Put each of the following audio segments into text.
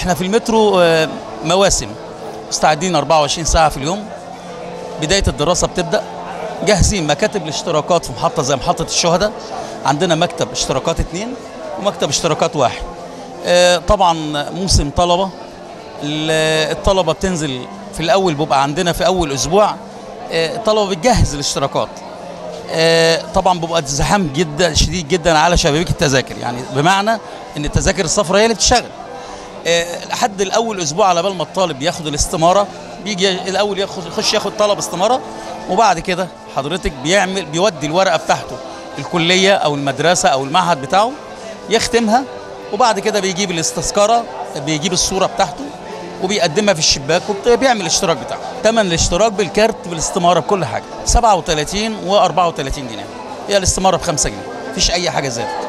احنا في المترو آه، مواسم مستعدين 24 ساعه في اليوم بدايه الدراسه بتبدا جاهزين مكاتب الاشتراكات في محطه زي محطه الشهداء عندنا مكتب اشتراكات اتنين ومكتب اشتراكات واحد آه، طبعا موسم طلبه ال- الطلبه بتنزل في الاول بيبقى عندنا في اول اسبوع آه، الطلبه بتجهز الاشتراكات آه، طبعا بيبقى ازدحام جدا شديد جدا على شبابيك التذاكر يعني بمعنى ان التذاكر الصفراء هي اللي بتشتغل آه، لحد الاول اسبوع على بال ما الطالب ياخد الاستماره بيجي الاول ياخد يخش ياخد طلب استماره وبعد كده حضرتك بيعمل بيودي الورقه بتاعته الكليه او المدرسه او المعهد بتاعه يختمها وبعد كده بيجيب الاستذكاره بيجيب الصوره بتاعته وبيقدمها في الشباك وبيعمل الاشتراك بتاعه ثمن الاشتراك بالكارت بالاستماره بكل حاجه 37 و34 جنيه هي الاستماره ب 5 جنيه مفيش اي حاجه زادت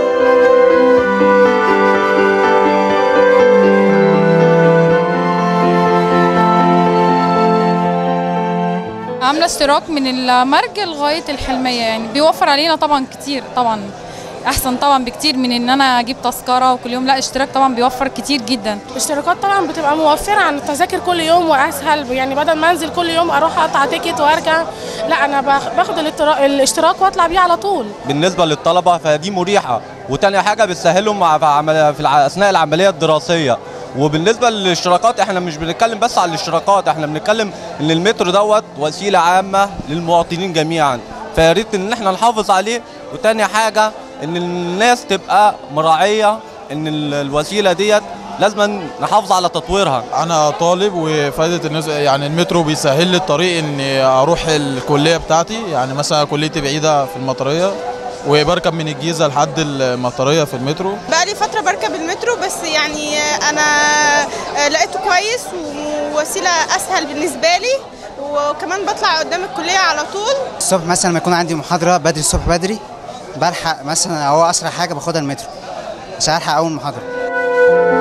عامله اشتراك من المرج لغايه الحلميه يعني بيوفر علينا طبعا كتير طبعا احسن طبعا بكتير من ان انا اجيب تذكره وكل يوم لا اشتراك طبعا بيوفر كتير جدا الاشتراكات طبعا بتبقى موفرة عن التذاكر كل يوم وأسهل يعني بدل ما أنزل كل يوم أروح أقطع تيكت وأرجع لا أنا باخ- باخد الاترا- الاشتراك وأطلع بيه على طول بالنسبه للطلبه فدي مريحه وتاني حاجه بتسهلهم مع في عمل في الع- اثناء العمليه الدراسيه وبالنسبه للاشتراكات احنا مش بنتكلم بس على الاشتراكات احنا بنتكلم ان المترو دوت وسيله عامه للمواطنين جميعا فيا ريت ان احنا نحافظ عليه وتاني حاجه ان الناس تبقى مراعيه ان ال- الوسيله ديت لازم نحافظ على تطويرها انا طالب وفائده الناس يعني المترو بيسهل لي الطريق اني اروح الكليه بتاعتي يعني مثلا كليتي بعيده في المطريه وبركب من الجيزه لحد المطريه في المترو بقالي فترة بركب المترو بس يعني أنا لقيته كويس ووسيلة أسهل بالنسبة لي وكمان بطلع قدام الكلية على طول الصبح مثلا لما يكون عندي محاضرة بدري الصبح بدري بلحق مثلا هو أسرع حاجة باخدها المترو عشان ألحق أول محاضرة